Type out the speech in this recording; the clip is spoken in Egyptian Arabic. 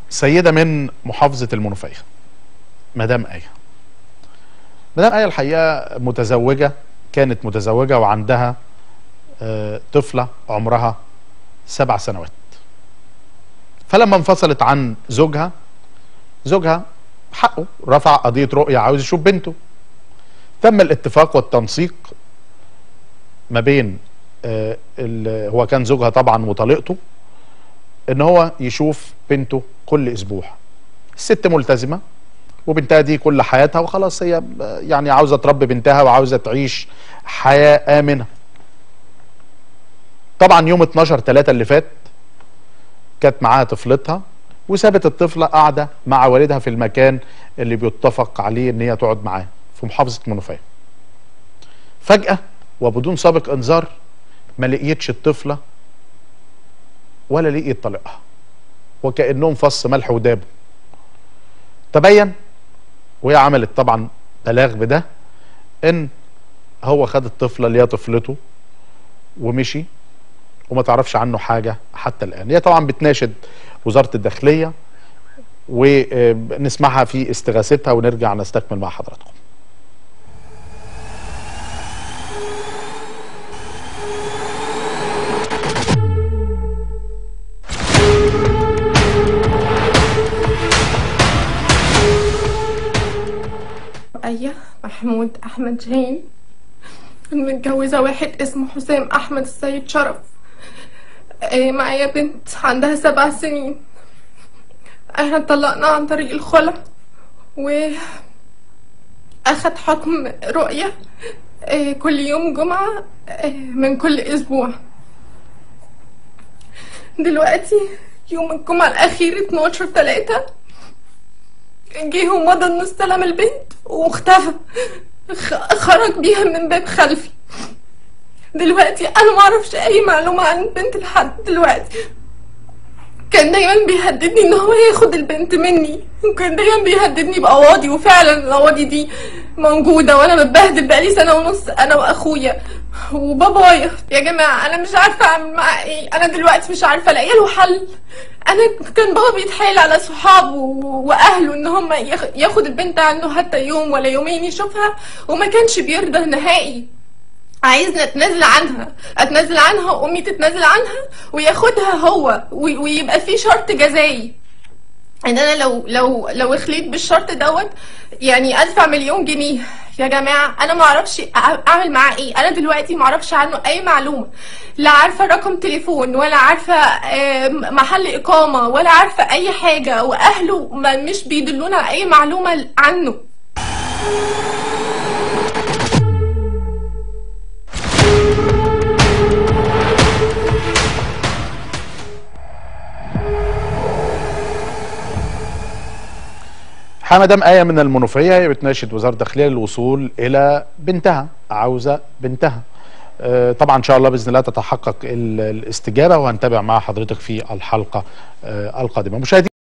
سيده من محافظه المنوفيه مدام ايه مدام ايه الحقيقه متزوجه كانت متزوجه وعندها آه، طفله عمرها سبع سنوات فلما انفصلت عن زوجها زوجها حقه رفع قضيه رؤيه عاوز يشوف بنته تم الاتفاق والتنسيق ما بين آه، ال- هو كان زوجها طبعا وطليقته ان هو يشوف بنته كل اسبوع الست ملتزمه وبنتها دي كل حياتها وخلاص هي آه، يعني عاوزه تربي بنتها وعاوزه تعيش حياه امنه طبعا يوم 12 3 اللي فات كانت معاها طفلتها وسابت الطفله قاعده مع والدها في المكان اللي بيتفق عليه ان هي تقعد معاه في محافظه منوفيه فجاه وبدون سابق انذار ما لقيتش الطفله ولا لقيت طليقها وكانهم فص ملح ودابه تبين وهي عملت طبعا بلاغ بده ان هو خد الطفله اللي هي طفلته ومشي وما تعرفش عنه حاجه حتى الان هي طبعا بتناشد وزاره الداخليه ونسمعها في استغاثتها ونرجع نستكمل مع حضراتكم أيه محمود أحمد شاهين متجوزة واحد اسمه حسام أحمد السيد شرف آه، معايا بنت عندها سبع سنين احنا اتطلقنا عن طريق الخلع و أخد حكم رؤية آه، كل يوم جمعة آه، من كل أسبوع دلوقتي يوم الجمعة الأخير 12 تلاتة جه ومضى انه استلم البنت واختفى خ- خرج بيها من باب خلفي دلوقتي انا ما اعرفش اي معلومه عن البنت لحد دلوقتي كان دايما بيهددني ان هو ياخد البنت مني وكان دايما بيهددني بقواضي وفعلا القواضي دي موجوده وانا بتبهدل بقالي سنه ونص انا واخويا وبابايا يا جماعه انا مش عارفه اعمل معاه ايه انا دلوقتي مش عارفه الاقي له حل انا كان بابا بيتحايل على صحابه واهله ان هم ياخ- ياخد البنت عنه حتى يوم ولا يومين يشوفها وما كانش بيرضى نهائي عايزني اتنازل عنها اتنازل عنها وامي تتنازل عنها وياخدها هو وي- ويبقى في شرط جزائي ان انا لو لو لو خليت بالشرط دوت يعني ادفع مليون جنيه يا جماعه انا ما اعرفش أع- اعمل معاه ايه انا دلوقتي ما اعرفش عنه اي معلومه لا عارفه رقم تليفون ولا عارفه آه، محل اقامه ولا عارفه اي حاجه واهله ما مش بيدلونا على اي معلومه عنه مدام آية من المنوفية هي بتناشد وزارة الداخلية للوصول إلى بنتها عاوزة بنتها آه، طبعا إن شاء الله بإذن الله تتحقق ال- الاستجابة وهنتابع مع حضرتك في الحلقة آه، القادمة مشاهدينا